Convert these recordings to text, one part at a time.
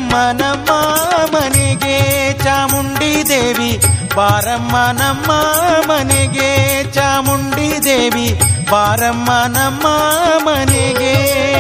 ಬಾರಮ್ಮ ನಮ್ಮ ಮನೆಗೆ ಚಾಮುಂಡಿ ದೇವಿ ಬಾರಮ್ಮ ನಮ್ಮ ಮನೆಗೆ ಚಾಮುಂಡಿ ದೇವಿ ಬಾರಮ್ಮ ನಮ್ಮ ಮನೆಗೆ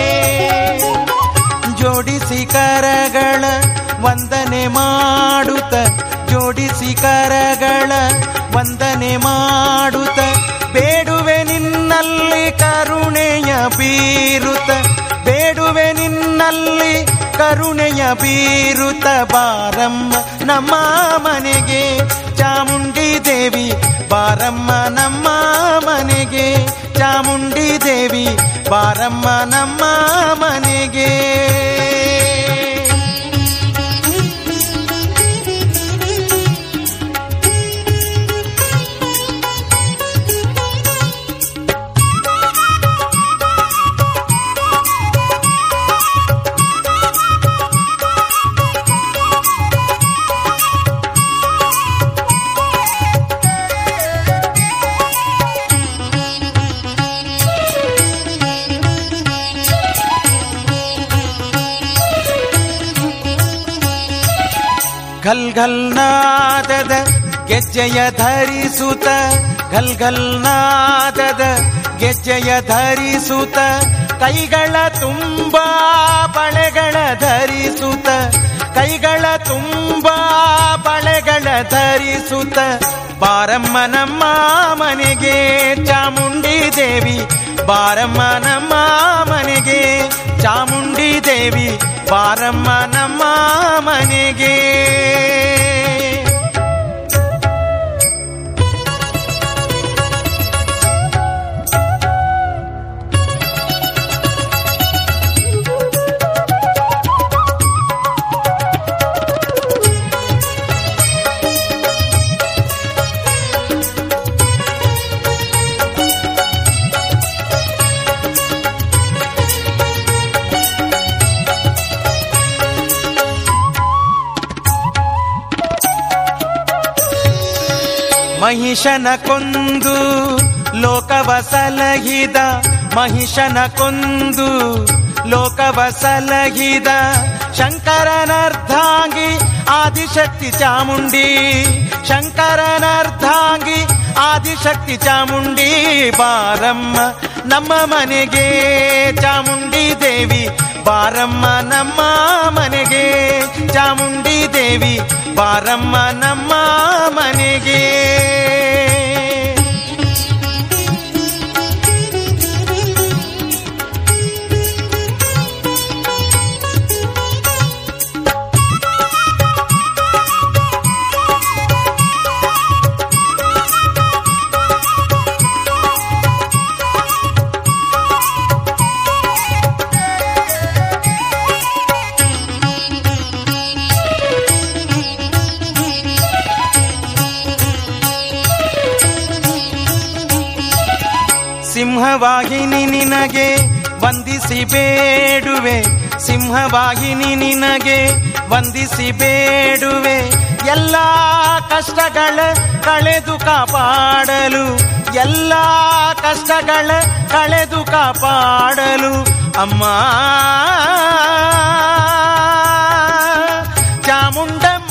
ಜೋಡಿಸಿ ಕರಗಳ ವಂದನೆ ಮಾಡುತ್ತ ಜೋಡಿಸಿ ಕರಗಳ ವಂದನೆ ಮಾಡುತ್ತ ಬೇಡುವೆ ನಿನ್ನಲ್ಲಿ ಕರುಣೆಯ ಬೀರುತ್ತ ಬೇಡುವೆ ನಿನ್ನಲ್ಲಿ ಕರುಣೆಯ ಬೀರುತ್ತ ಬಾರಮ್ಮ ನಮ್ಮ ಮನೆಗೆ ಚಾಮುಂಡಿ ದೇವಿ ಬಾರಮ್ಮ ನಮ್ಮ ಮನೆಗೆ ಚಾಮುಂಡಿ ದೇವಿ ಬಾರಮ್ಮ ನಮ್ಮ ಮನೆಗೆ ಘಲ್ ಘಲ್ ನಾದದ ಗೆಜ್ಜೆಯ ಧರಿಸುತ್ತ ಘಲ್ ಘಲ್ ನಾದದ ಗೆಜ್ಜೆಯ ಧರಿಸುತ್ತ ಕೈಗಳ ತುಂಬಾ ಬಳೆಗಳ ಧರಿಸುತ್ತ ಕೈಗಳ ತುಂಬಾ ಬಳೆಗಳ ಧರಿಸುತ್ತ ಬಾರಮ್ಮ ನಮ್ಮ ಮನೆಗೆ ಚಾಮುಂಡಿ ದೇವಿ ಬಾರಮ್ಮ ನಮ್ಮ ಮನೆಗೆ ಚಾಮುಂಡಿ ದೇವಿ ಬಾರಮ್ಮ ನಮ್ಮ ಮನೆಗೆ ಮಹಿಷನ ಕೊಂದು ಲೋಕವ ಸಲಹಿದ ಮಹಿಷನ ಕೊಂದು ಲೋಕವ ಸಲಹಿದ ಶಂಕರನರ್ಧಾಂಗಿ ಆದಿಶಕ್ತಿ ಚಾಮುಂಡಿ ಶಂಕರನರ್ಧಾಂಗಿ ಆದಿಶಕ್ತಿ ಚಾಮುಂಡಿ ಬಾರಮ್ಮ ನಮ್ಮ ಮನೆಗೆ ಚಾಮುಂಡಿ ದೇವಿ ಬಾರಮ್ಮ ನಮ್ಮ ಮನೆಗೆ ಚಾಮುಂಡಿ ದೇವಿ ಬಾರಮ್ಮ ನಮ್ಮ ಮನೆಗೆ ಸಿಂಹವಾಹಿನಿ ನಿನಗೆ ವಂದಿಸಿ ಬೇಡುವೆ ಸಿಂಹವಾಹಿನಿ ನಿನಗೆ ವಂದಿಸಿ ಬೇಡುವೆ ಎಲ್ಲ ಕಷ್ಟಗಳ ಕಳೆದು ಕಾಪಾಡಲು ಎಲ್ಲ ಕಷ್ಟಗಳ ಕಳೆದು ಕಾಪಾಡಲು ಅಮ್ಮ ಚಾಮುಂಡಮ್ಮ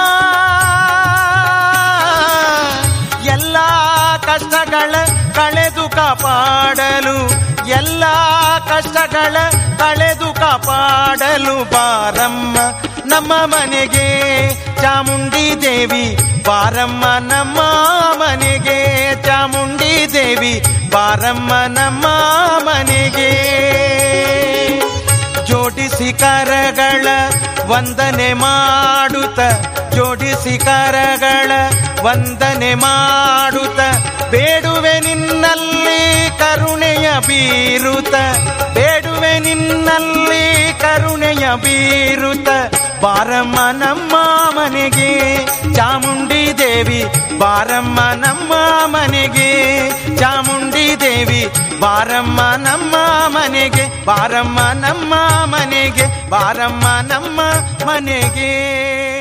ಎಲ್ಲ ಕಷ್ಟಗಳ ಕಳೆದು ಕಾಪಾಡಲು ಎಲ್ಲ ಕಷ್ಟಗಳ ಕಳೆದು ಕಾಪಾಡಲು ಬಾರಮ್ಮ ನಮ್ಮ ಮನೆಗೆ ಚಾಮುಂಡಿ ದೇವಿ ಬಾರಮ್ಮ ನಮ್ಮ ಮನೆಗೆ ಚಾಮುಂಡಿ ದೇವಿ ಬಾರಮ್ಮ ನಮ್ಮ ಮನೆಗೆ ಜೋಡಿಸಿ ಕರಗಳ ವಂದನೆ ಮಾಡುತ್ತ ಜೋಡಿಸಿ ಕರಗಳ ವಂದನೆ ಮಾಡುತ್ತ ಬೇಡುವೆ ನಿನ್ನಲ್ಲಿ ಕರುಣೆಯ ಬೀರುತ್ತ ಬೇಡುವೆ ನಿನ್ನಲ್ಲಿ ಕರುಣೆಯ ಬೀರುತ್ತ ಬಾರಮ್ಮ ನಮ್ಮ ಮನೆಗೆ ಚಾಮುಂಡಿ ದೇವಿ ಬಾರಮ್ಮ ನಮ್ಮ ಮನೆಗೆ ಚಾಮುಂಡಿ ದೇವಿ ಬಾರಮ್ಮ ನಮ್ಮ ಮನೆಗೆ ಬಾರಮ್ಮ ನಮ್ಮ ಮನೆಗೆ ಬಾರಮ್ಮ ನಮ್ಮ ಮನೆಗೆ